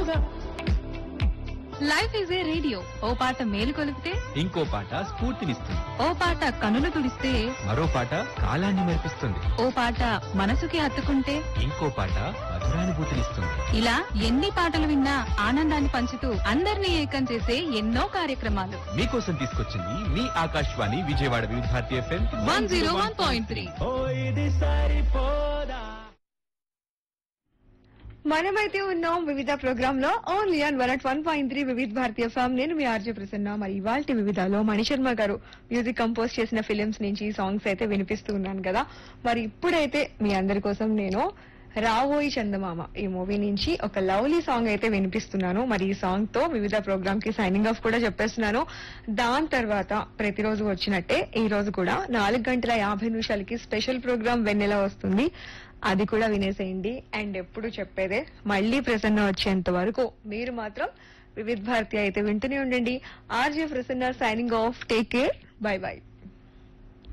కోసం life is a radio ఓ పాట మేలు కొలిపితే ఇంకో పాట స్ఫూర్తినిస్తుంది ఓ పాట కనులు తుడిస్తే మరో పాట కాలాన్ని మెరిపిస్తుంది ఓ పాట మనసుకి హత్తుకుంటే ఇంకో పాట మధురానుభూతినిస్తుంది ఇలా ఎన్ని పాటలు విన్నా ఆనందాన్ని పంచుతూ అందరినీ ఏకం చేసే ఎన్నో కార్యక్రమాలు మీకోసం తీసుకొచ్చింది మీ Akashvani Vijayawada Vividh Bharati F M one zero one point three ఓ ఇది సరిపోదా మనమైతే ఉన్నాం వివిధ ప్రోగ్రామ్ లో only on one at one point three Vividh Bharati form నేను మీ ఆర్జే ప్రసన్న మరి ఇవాళ వివిధలో మణిశర్మ గారు మ్యూజిక్ కంపోజ్ చేసిన ఫిలిమ్స్ నుంచి సాంగ్స్ అయితే వినిపిస్తూ ఉన్నాను కదా మరి ఇప్పుడైతే మీ అందరి కోసం నేను రావోయి చందమామ ఈ మూవీ నుంచి ఒక లవ్లీ సాంగ్ అయితే వినిపిస్తున్నాను మరి ఈ సాంగ్ తో వివిధ ప్రోగ్రామ్ కి సైనింగ్ ఆఫ్ కూడా చెప్పేస్తున్నాను దాని తర్వాత ప్రతిరోజు వచ్చినట్టే ఈ రోజు కూడా నాలుగు గంటల యాభై నిమిషాలకి స్పెషల్ ప్రోగ్రామ్ వెన్నెల వస్తుంది అది కూడా వినేసేయండి అండ్ ఎప్పుడు చెప్పేదే మళ్ళీ ప్రసన్న వచ్చేంత వరకు మీరు మాత్రం వివిధ్ భారతి అయితే వింటూనే ఉండండి R J Prasanna signing off take care bye by